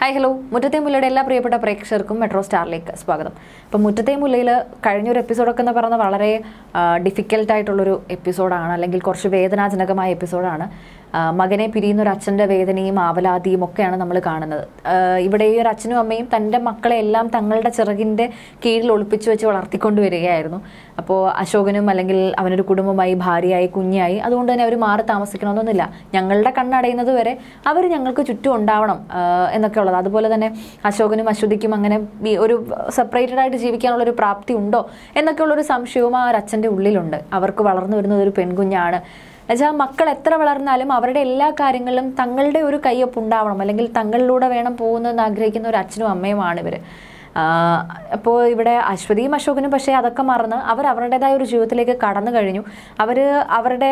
hi hello മുറ്റത്തെ മുല്ലയുടെ എല്ലാ പ്രിയപ്പെട്ട പ്രേക്ഷകർക്കും മെട്രോ സ്റ്റാറിലേക്ക് സ്വാഗതം അപ്പം മുറ്റത്തെ മുല്ലയിൽ കഴിഞ്ഞൊരു എപ്പിസോഡൊക്കെ എന്ന് പറയുന്നത് വളരെ ഡിഫിക്കൽട്ടായിട്ടുള്ളൊരു എപ്പിസോഡാണ് അല്ലെങ്കിൽ കുറച്ച് വേദനാജനകമായ എപ്പിസോഡാണ് ആ, മകനെ പിരിയുന്ന ഒരു അച്ഛൻ്റെ വേദനയും ആവലാതിയും ഒക്കെയാണ് നമ്മൾ കാണുന്നത് ആ, ഇവിടെ ഈ ഒരു അച്ഛനും അമ്മയും തൻ്റെ മക്കളെ എല്ലാം തങ്ങളുടെ ചിറകിൻ്റെ കീഴിൽ ഒളിപ്പിച്ചു വെച്ച് വളർത്തിക്കൊണ്ട് വരികയായിരുന്നു അപ്പോൾ അശോകനും അല്ലെങ്കിൽ അവനൊരു കുടുംബമായി ഭാര്യയായി കുഞ്ഞായി അതുകൊണ്ട് തന്നെ അവർ മാറി താമസിക്കണമെന്നൊന്നുമില്ല ഞങ്ങളുടെ കണ്ണടയുന്നത് വരെ അവർ ഞങ്ങൾക്ക് ചുറ്റും ഉണ്ടാവണം ആ, എന്നൊക്കെ ഉള്ളത് അതുപോലെ തന്നെ അശോകനും അശ്വതിക്കും അങ്ങനെ വി- ഒരു സെപ്പറേറ്റഡ് ആയിട്ട് ജീവിക്കാനുള്ള ഒരു പ്രാപ്തി ഉണ്ടോ എന്നൊക്കെയുള്ള ഒരു സംശയവും ആ ഒരു അച്ഛൻ്റെ ഉള്ളിലുണ്ട് അവർക്ക് വളർന്നു വരുന്നത് ഒരു പെൺകുഞ്ഞാണ് എന്നുവെച്ചാൽ മക്കൾ എത്ര വളർന്നാലും അവരുടെ എല്ലാ കാര്യങ്ങളിലും തങ്ങളുടെ ഒരു കയ്യൊപ്പ് ഉണ്ടാവണം അല്ലെങ്കിൽ തങ്ങളിലൂടെ വേണം പോകുന്നതെന്ന് ആഗ്രഹിക്കുന്ന ഒരു അച്ഛനും അമ്മയുമാണ് ഇവർ അപ്പോൾ ഇവിടെ അശ്വതിയും അശോകനും പക്ഷേ അതൊക്കെ മറന്ന് അവർ അവരുടേതായ ഒരു ജീവിതത്തിലേക്ക് കടന്നു കഴിഞ്ഞു അവർ അവരുടെ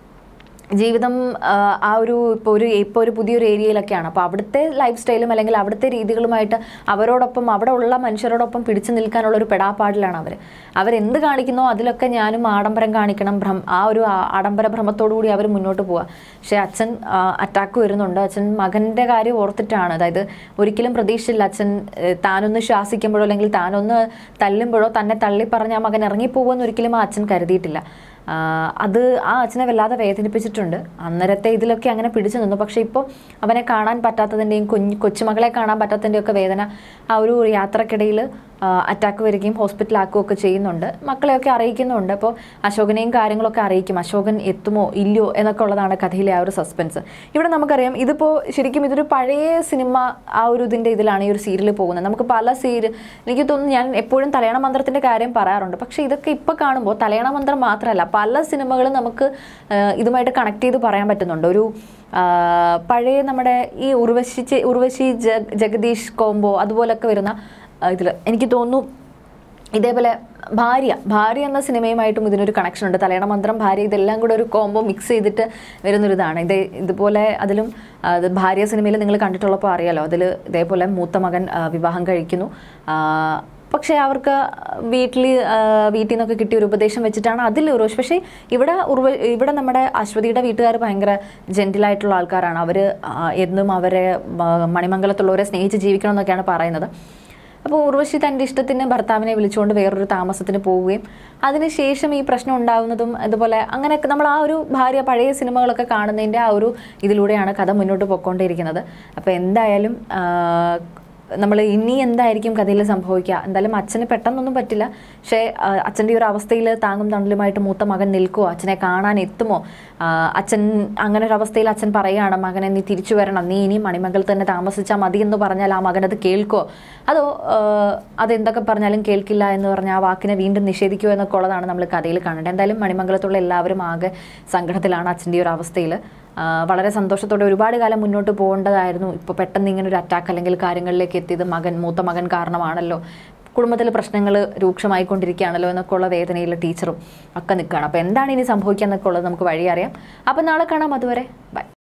ജീവിതം ആ, ആ ഒരു ഇപ്പോൾ ഒരു ഇപ്പോൾ ഒരു പുതിയൊരു ഏരിയയിലൊക്കെയാണ് അപ്പോൾ അവിടുത്തെ ലൈഫ് സ്റ്റൈലും അല്ലെങ്കിൽ അവിടുത്തെ രീതികളുമായിട്ട് അവരോടൊപ്പം അവിടെ ഉള്ള മനുഷ്യരോടൊപ്പം പിടിച്ചു നിൽക്കാനുള്ള ഒരു പെടാപ്പാടിലാണ് അവർ അവരെന്ത് കാണിക്കുന്നോ അതിലൊക്കെ ഞാനും ആഡംബരം കാണിക്കണം ഭ്രം ആ ഒരു ആ- ആഡംബര ഭ്രമത്തോടു കൂടി അവർ മുന്നോട്ട് പോവുക പക്ഷേ അച്ഛൻ അറ്റാക്ക് വരുന്നുണ്ട് അച്ഛൻ മകൻ്റെ കാര്യം ഓർത്തിട്ടാണ് അതായത് ഒരിക്കലും പ്രതീക്ഷിച്ചില്ല അച്ഛൻ ഏഹ്, താനൊന്ന് ശ്വാസിക്കുമ്പോഴോ അല്ലെങ്കിൽ താനൊന്ന് തല്ലുമ്പോഴോ തന്നെ തള്ളി പറഞ്ഞ ആ മകൻ ഇറങ്ങിപ്പോകുമെന്ന് ഒരിക്കലും ആ അച്ഛൻ കരുതിയിട്ടില്ല ആ, അത് ആ അച്ഛനെ വല്ലാതെ വേദനിപ്പിച്ചിട്ടുണ്ട് അന്നേരത്തെ ഇതിലൊക്കെ അങ്ങനെ പിടിച്ചു നിന്നു പക്ഷേ ഇപ്പോൾ അവനെ കാണാൻ പറ്റാത്തതിൻ്റെയും കുഞ്ഞ് കൊച്ചുമകളെ കാണാൻ പറ്റാത്തതിൻ്റെയും ഒക്കെ വേദന ആ ഒരു യാത്രക്കിടയിൽ അറ്റാക്ക് വരികയും ഹോസ്പിറ്റലാക്കുകയും ഒക്കെ ചെയ്യുന്നുണ്ട് മക്കളെയൊക്കെ അറിയിക്കുന്നുണ്ട് അപ്പോൾ അശോകനെയും കാര്യങ്ങളൊക്കെ അറിയിക്കും അശോകൻ എത്തുമോ ഇല്ലയോ എന്നൊക്കെ ഉള്ളതാണ് കഥയിലെ ആ ഒരു സസ്പെൻസ് ഇവിടെ നമുക്കറിയാം ഇതിപ്പോൾ ശരിക്കും ഇതൊരു പഴയ സിനിമ ആ ഒരു ഇതിൻ്റെ ഇതിലാണ് ഈ ഒരു സീരിയൽ പോകുന്നത് നമുക്ക് പല സീരിയൽ എനിക്ക് തോന്നുന്നു ഞാൻ എപ്പോഴും തലയണ മന്ത്രത്തിൻ്റെ കാര്യം പറയാറുണ്ട് പക്ഷേ ഇതൊക്കെ ഇപ്പോൾ കാണുമ്പോൾ തലയണ മന്ത്രം മാത്രമല്ല പല സിനിമകളും നമുക്ക് ആ, ഇതുമായിട്ട് കണക്ട് ചെയ്ത് പറയാൻ പറ്റുന്നുണ്ട് ഒരു ആ, പഴയ നമ്മുടെ ഈ ഉർവശി ചെ- ഉർവശി ജ ജഗദീഷ് കോംബോ അതുപോലൊക്കെ വരുന്ന ഇതിൽ എനിക്ക് തോന്നുന്നു ഇതേപോലെ ഭാര്യ ഭാര്യ എന്ന സിനിമയുമായിട്ടും ഇതിനൊരു കണക്ഷൻ ഉണ്ട് തലയണ മന്ത്രം ഭാര്യ ഇതെല്ലാം കൂടെ ഒരു കോംബോ മിക്സ് ചെയ്തിട്ട് വരുന്നൊരിതാണ് ഇത് ഇതുപോലെ അതിലും ആ, അത് ഭാര്യ സിനിമയിൽ നിങ്ങൾ കണ്ടിട്ടുള്ളപ്പോൾ അറിയാലോ അതിൽ ഇതേപോലെ മൂത്ത മകൻ ആ, വിവാഹം കഴിക്കുന്നു ആ, പക്ഷേ അവർക്ക് വീട്ടിൽ വീട്ടിൽ നിന്നൊക്കെ കിട്ടിയ ഒരു ഉപദേശം വെച്ചിട്ടാണ് അതിൽ ഉറവശി പക്ഷേ ഇവിടെ ഉർവ ഇവിടെ നമ്മുടെ അശ്വതിയുടെ വീട്ടുകാർ ഭയങ്കര ജെൻറ്റിലായിട്ടുള്ള ആൾക്കാരാണ് അവർ എന്നും അവരെ ആ, മണിമംഗലത്തുള്ളവരെ സ്നേഹിച്ച് ജീവിക്കണം എന്നൊക്കെയാണ് പറയുന്നത് അപ്പോൾ ഉർവശി തൻ്റെ ഇഷ്ടത്തിന് ഭർത്താവിനെ വിളിച്ചുകൊണ്ട് വേറൊരു താമസത്തിന് പോവുകയും അതിനുശേഷം ഈ പ്രശ്നം ഉണ്ടാകുന്നതും അതുപോലെ അങ്ങനെയൊക്കെ നമ്മൾ ആ ഒരു ഭാര്യ പഴയ സിനിമകളൊക്കെ കാണുന്നതിൻ്റെ ആ ഒരു ഇതിലൂടെയാണ് കഥ മുന്നോട്ട് പോയിക്കൊണ്ടിരിക്കുന്നത് അപ്പോൾ എന്തായാലും നമ്മൾ ഇനി എന്തായിരിക്കും കഥയിൽ സംഭവിക്കുക എന്തായാലും അച്ഛന് പെട്ടെന്നൊന്നും പറ്റില്ല പക്ഷേ ആ, അച്ഛൻ്റെ ഈ ഒരു അവസ്ഥയിൽ താങ്ങും തണലുമായിട്ട് മൂത്ത മകൻ നിൽക്കുമോ അച്ഛനെ കാണാൻ എത്തുമോ ആ, അച്ഛൻ അങ്ങനെ ഒരു അവസ്ഥയിൽ അച്ഛൻ പറയുകയാണ് മകനെ നീ തിരിച്ചു വരണം നീ ഇനി മണിമംഗലത്ത് തന്നെ താമസിച്ചാൽ മതി എന്ന് പറഞ്ഞാൽ ആ മകൻ അത് കേൾക്കോ അതോ ആ, അതെന്തൊക്കെ പറഞ്ഞാലും കേൾക്കില്ല എന്ന് പറഞ്ഞ ആ വാക്കിനെ വീണ്ടും നിഷേധിക്കുമോ എന്നൊക്കെ ഉള്ളതാണ് നമ്മൾ കഥയിൽ കാണേണ്ടത് എന്തായാലും മണിമംഗലത്തുള്ള എല്ലാവരും ആകെ സങ്കടത്തിലാണ് അച്ഛൻ്റെ ഈ ഒരു അവസ്ഥയിൽ ആ, വളരെ സന്തോഷത്തോടെ ഒരുപാട് കാലം മുന്നോട്ട് പോകേണ്ടതായിരുന്നു ഇപ്പോൾ പെട്ടെന്ന് ഇങ്ങനെ ഒരു അറ്റാക്ക് അല്ലെങ്കിൽ കാര്യങ്ങളിലേക്ക് എത്തിയത് മകൻ മൂത്ത മകൻ കാരണമാണല്ലോ കുടുംബത്തിൽ പ്രശ്നങ്ങൾ രൂക്ഷമായിക്കൊണ്ടിരിക്കുകയാണല്ലോ എന്നൊക്കെ ഉള്ള വേദനയിൽ ടീച്ചറും ഒക്കെ നിൽക്കുകയാണ് അപ്പോൾ എന്താണ് ഇനി സംഭവിക്കുക എന്നൊക്കെ ഉള്ളത് നമുക്ക് വഴി അറിയാം അപ്പോൾ നാളെ കാണാം അതുവരെ ബൈ